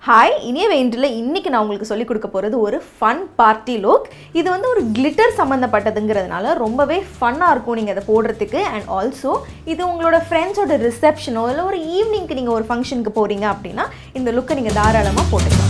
hi இனிய வெயின்றில் இன்னைக்கு நான் உங்களுக்கு சொல்லிக் கொடுக்க போகிறது ஒரு ஃபன் பார்ட்டி லுக் இது வந்து ஒரு கிளிட்டர் சம்மந்தப்பட்டதுங்கிறதுனால ரொம்பவே ஃபன்னாக இருக்கும் நீங்கள் அதை போடுறதுக்கு அண்ட் ஆல்சோ இது உங்களோட ஃப்ரெண்ட்ஸோட ரிசப்ஷனோ இல்லை ஒரு ஈவினிங்க்கு நீங்கள் ஒரு ஃபங்க்ஷனுக்கு போகிறீங்க அப்படின்னா இந்த லுக்கை நீங்கள் தாராளமாக போட்டுக்கலாம்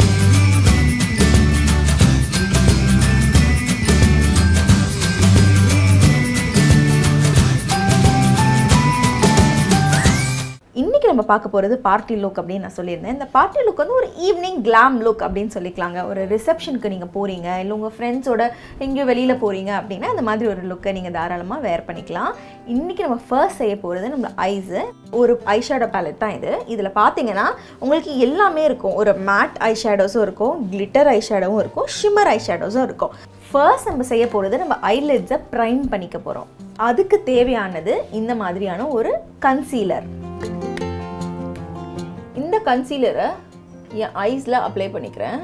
இன்றைக்கி நம்ம பார்க்க போகிறது பார்ட்டி லுக் அப்படின்னு நான் சொல்லியிருந்தேன் இந்த பார்ட்டி லுக் வந்து ஒரு ஈவினிங் கிளாம் லுக் அப்படின்னு சொல்லிக்கலாங்க ஒரு ரிசப்ஷனுக்கு நீங்கள் போகிறீங்க இல்லை உங்கள் ஃப்ரெண்ட்ஸோட எங்கேயோ வெளியில் போகிறீங்க அப்படின்னா அந்த மாதிரி ஒரு லுக்கை நீங்கள் தாராளமாக வேர் பண்ணிக்கலாம் இன்றைக்கி நம்ம ஃபர்ஸ்ட் செய்ய போகிறது நம்ம ஐஸு ஒரு ஐஷேடோ பேலட் தான் இது இதில் பார்த்தீங்கன்னா உங்களுக்கு எல்லாமே இருக்கும் ஒரு மேட் ஐஷேடோஸும் இருக்கும் கிளிட்டர் ஐஷேடோவும் இருக்கும் ஷிம்மர் ஐஷேடோஸும் இருக்கும் ஃபர்ஸ்ட் நம்ம செய்ய போகிறது நம்ம ஐலிட்ஸை ப்ரைம் பண்ணிக்க போகிறோம் அதுக்கு தேவையானது இந்த மாதிரியான ஒரு கன்சீலர் இந்த கன்சீலரை என் ஐஸில் அப்ளை பண்ணிக்கிறேன்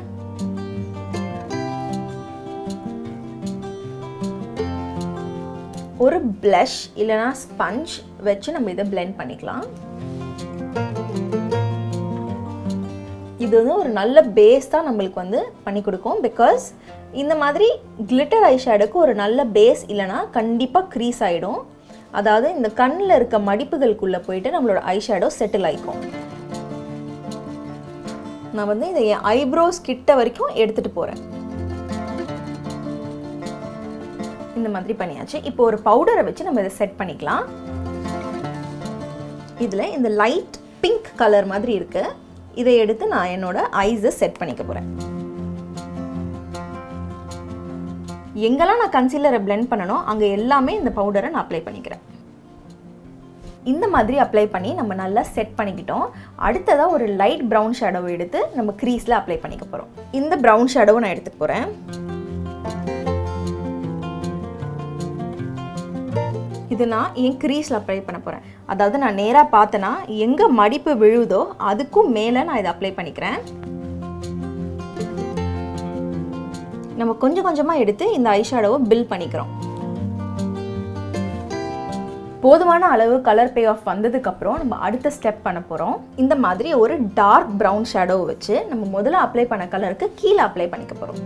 ஒரு ப்ளஷ் இல்லைனா ஸ்பஞ்ச் வச்சு நம்ம இதை பிளெண்ட் பண்ணிக்கலாம் இது வந்து ஒரு நல்ல பேஸ் தான் நம்மளுக்கு வந்து பண்ணி கொடுக்கும் பிகாஸ் இந்த மாதிரி கிளிட்டர் ஐ ஷேடுக்கு ஒரு நல்ல பேஸ் இல்லைனா கண்டிப்பாக க்ரீஸ் ஆகிடும் அதாவது இந்த கண்ணில் இருக்க மடிப்புகளுக்குள்ளே போயிட்டு நம்மளோட ஐ ஷேடோ செட்டில் ஆகிக்கும் நான் வந்து இதை என் ஐப்ரோஸ் கிட்ட வரைக்கும் எடுத்துகிட்டு போகிறேன் இந்த மாதிரி பண்ணியாச்சு இப்போ ஒரு பவுடரை வச்சு நம்ம இதை செட் பண்ணிக்கலாம் இதில் இந்த லைட் பிங்க் கலர் மாதிரி இருக்கு இதை எடுத்து நான் என்னோட ஐஸை செட் பண்ணிக்க போகிறேன் எங்கெல்லாம் நான் கன்சீலரை பிளெண்ட் பண்ணணும் அங்கே எல்லாமே இந்த பவுடரை நான் அப்ளை பண்ணிக்கிறேன் இந்த மாதிரி அப்ளை பண்ணி நம்ம நல்லா செட் பண்ணிக்கிட்டோம் அடுத்ததாக ஒரு லைட் ப்ரௌன் ஷேடோவை எடுத்து நம்ம க்ரீஸில் அப்ளை பண்ணிக்க போகிறோம் இந்த ப்ரௌன் ஷேடோவை நான் எடுத்துக்க போகிறேன் இது நான் என் க்ரீஸில் அப்ளை பண்ண போகிறேன் அதாவது நான் நேராக பார்த்தேன்னா எங்கே மடிப்பு விழுதோ அதுக்கும் மேலே நான் இதை அப்ளை பண்ணிக்கிறேன் நம்ம கொஞ்சம் கொஞ்சமாக எடுத்து இந்த ஐஷேடோவை பில் பண்ணிக்கிறோம் போதுமான அளவு கலர் பே ஆஃப் வந்ததுக்கப்புறம் நம்ம அடுத்த ஸ்டெப் பண்ண போகிறோம் இந்த மாதிரி ஒரு டார்க் ப்ரௌன் ஷேடோ வச்சு நம்ம முதல்ல அப்ளை பண்ண கலருக்கு கீழே அப்ளை பண்ணிக்க போகிறோம்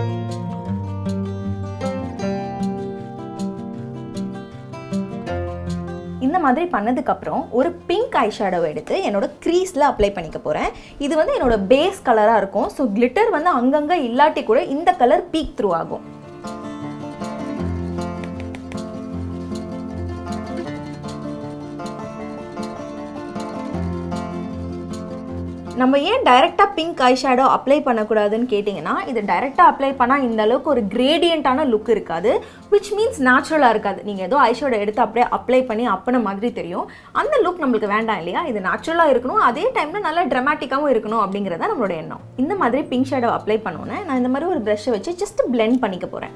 இந்த மாதிரி பண்ணதுக்கப்புறம் ஒரு பிங்க் ஐ ஷேடோவை எடுத்து என்னோட க்ரீஸில் அப்ளை பண்ணிக்க போகிறேன் இது வந்து என்னோட பேஸ் கலராக இருக்கும் ஸோ கிளிட்டர் வந்து அங்கங்கே இல்லாட்டி கூட இந்த கலர் பீக் த்ரூ ஆகும் நம்ம ஏன் டைரெக்டாக பிங்க் ஐ ஷேடோ அப்ளை பண்ணக்கூடாதுன்னு கேட்டிங்கன்னா இது டைரெக்டாக அப்ளை பண்ணால் இந்த அளவுக்கு ஒரு கிரேடியண்ட்டான லுக் இருக்காது விச் மீன்ஸ் நேச்சுரலாக இருக்காது நீங்கள் ஏதோ ஐ ஷேடோ எடுத்து அப்படியே அப்ளை பண்ணி அப்பன மாதிரி தெரியும் அந்த லுக் நம்மளுக்கு வேண்டாம் இல்லையா இது நேச்சுரலாக இருக்கணும் அதே டைமில் நல்லா ட்ரமாட்டிக்காகவும் இருக்கணும் அப்படிங்கிறத நம்மளோட எண்ணம் இந்த மாதிரி பிங்க் ஷேடோ அப்ளை பண்ணோன்னே நான் இந்த மாதிரி ஒரு ப்ரஷ்ஷை வச்சு ஜஸ்ட் பிளெண்ட் பண்ணிக்க போகிறேன்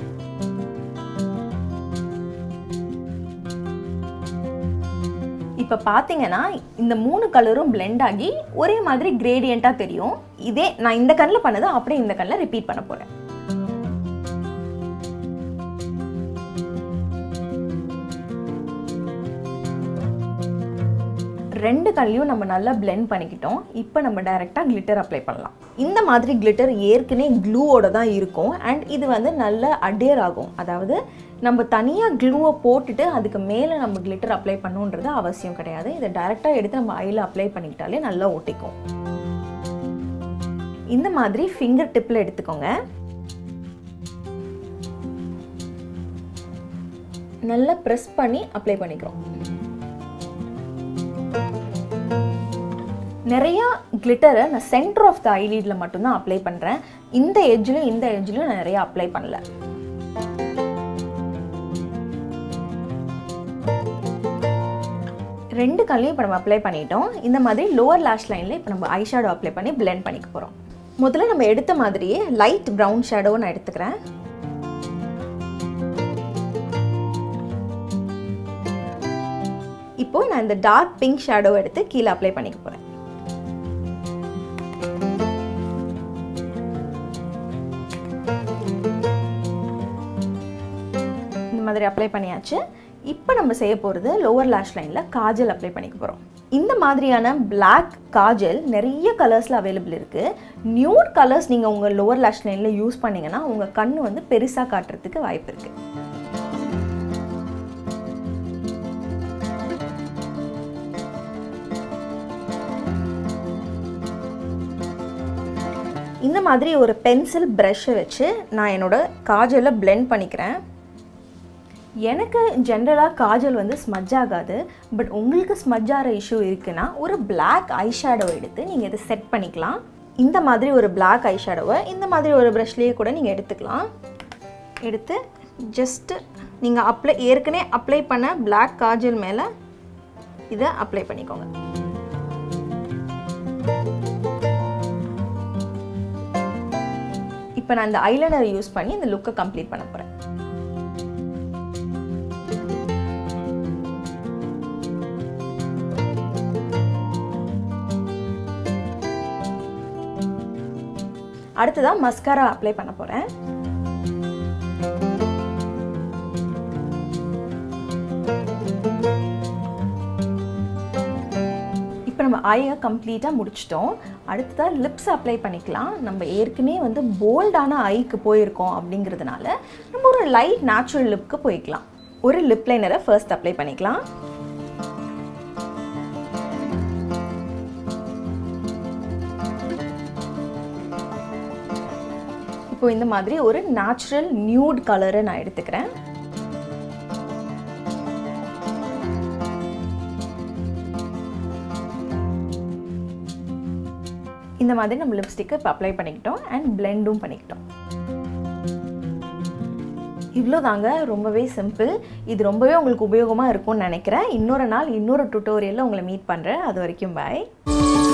இப்போ பார்த்தீங்கன்னா இந்த மூணு கலரும் பிளெண்ட் ஆகி ஒரே மாதிரி கிரேடியண்ட்டாக தெரியும் இதே நான் இந்த கண்ணில் பண்ணதை அப்படியே இந்த கண்ணில் ரிப்பீட் பண்ண போகிறேன் ரெண்டு கல்லையும் நம்ம நல்லா பிளெண்ட் பண்ணிக்கிட்டோம் இப்போ நம்ம டைரெக்டாக கிளிட்டர் அப்ளை பண்ணலாம் இந்த மாதிரி கிளிட்டர் ஏற்கனவே க்ளூவோட தான் இருக்கும் அண்ட் இது வந்து நல்ல அடேர் ஆகும் அதாவது நம்ம தனியாக க்ளூவை போட்டுட்டு அதுக்கு மேலே நம்ம கிளிட்டர் அப்ளை பண்ணுன்றது அவசியம் கிடையாது இதை டைரெக்டாக எடுத்து நம்ம ஐயில் அப்ளை பண்ணிக்கிட்டாலே நல்லா ஒட்டிக்கும் இந்த மாதிரி ஃபிங்கர் டிப்பில் எடுத்துக்கோங்க நல்லா ப்ரெஸ் பண்ணி அப்ளை பண்ணிக்கிறோம் நிறையா கிளிட்டரை நான் சென்டர் ஆஃப் த ஐலீடில் மட்டும்தான் அப்ளை பண்ணுறேன் இந்த எட்ஜ்லையும் இந்த எட்ஜ்லையும் நான் நிறையா அப்ளை பண்ணல ரெண்டு கல்லையும் இப்போ நம்ம அப்ளை பண்ணிட்டோம் இந்த மாதிரி லோவர் லேஷ் லைனில் இப்போ நம்ம ஐ ஷேடோ அப்ளை பண்ணி பிளெண்ட் பண்ணிக்க போகிறோம் முதல்ல நம்ம எடுத்த மாதிரியே லைட் ப்ரௌன் ஷேடோவை நான் எடுத்துக்கிறேன் இப்போ நான் இந்த டார்க் பிங்க் ஷேடோ எடுத்து கீழே அப்ளை பண்ணிக்க போகிறேன் இந்த மாதிரி அப்ளை பண்ணியாச்சு இப்போ நம்ம செய்ய போகிறது லோவர் லேஷ் லைனில் காஜல் அப்ளை பண்ணிக்க போகிறோம் இந்த மாதிரியான பிளாக் காஜல் நிறைய கலர்ஸில் அவைலபிள் இருக்குது நியூட் கலர்ஸ் நீங்கள் உங்கள் லோவர் லேஷ் லைனில் யூஸ் பண்ணிங்கன்னா உங்கள் கண் வந்து பெருசாக காட்டுறதுக்கு வாய்ப்பு இருக்குது இந்த மாதிரி ஒரு பென்சில் ப்ரஷ்ஷை வச்சு நான் என்னோட காஜலை பிளெண்ட் பண்ணிக்கிறேன் எனக்கு ஜென்ரலாக காஜல் வந்து ஸ்மஜ் ஆகாது பட் உங்களுக்கு ஸ்மஜ் ஆகிற இஷ்யூ இருக்குன்னா ஒரு பிளாக் ஐ ஷேடோ எடுத்து நீங்கள் இதை செட் பண்ணிக்கலாம் இந்த மாதிரி ஒரு பிளாக் ஐ ஷேடோவை இந்த மாதிரி ஒரு ப்ரஷ்லேயே கூட நீங்கள் எடுத்துக்கலாம் எடுத்து ஜஸ்ட்டு நீங்கள் அப்ளை ஏற்கனவே அப்ளை பண்ண பிளாக் காஜல் மேலே இதை அப்ளை பண்ணிக்கோங்க இப்போ நான் இந்த ஐலைனர் யூஸ் பண்ணி இந்த லுக்கை கம்ப்ளீட் பண்ண போகிறேன் அடுத்ததான் மஸ்காரா அப்ளை பண்ண போகிறேன் இப்போ நம்ம ஐயை கம்ப்ளீட்டாக முடிச்சிட்டோம் அடுத்ததாக லிப்ஸ் அப்ளை பண்ணிக்கலாம் நம்ம ஏற்கனவே வந்து போல்டான ஐக்கு போயிருக்கோம் அப்படிங்கிறதுனால நம்ம ஒரு லைட் நேச்சுரல் லிப்க்கு போய்க்கலாம் ஒரு லிப் லைனரை ஃபர்ஸ்ட் அப்ளை பண்ணிக்கலாம் இப்போ இந்த மாதிரி ஒரு நேச்சுரல் நியூட் கலரை நான் எடுத்துக்கிறேன் இந்த மாதிரி நம்ம லிப்ஸ்டிக்கை இப்போ அப்ளை பண்ணிக்கிட்டோம் அண்ட் பிளெண்டும் பண்ணிக்கிட்டோம் இவ்வளோ தாங்க ரொம்பவே சிம்பிள் இது ரொம்பவே உங்களுக்கு உபயோகமாக இருக்கும்னு நினைக்கிறேன் இன்னொரு நாள் இன்னொரு டுட்டோரியலில் உங்களை மீட் பண்ணுறேன் அது வரைக்கும் பாய்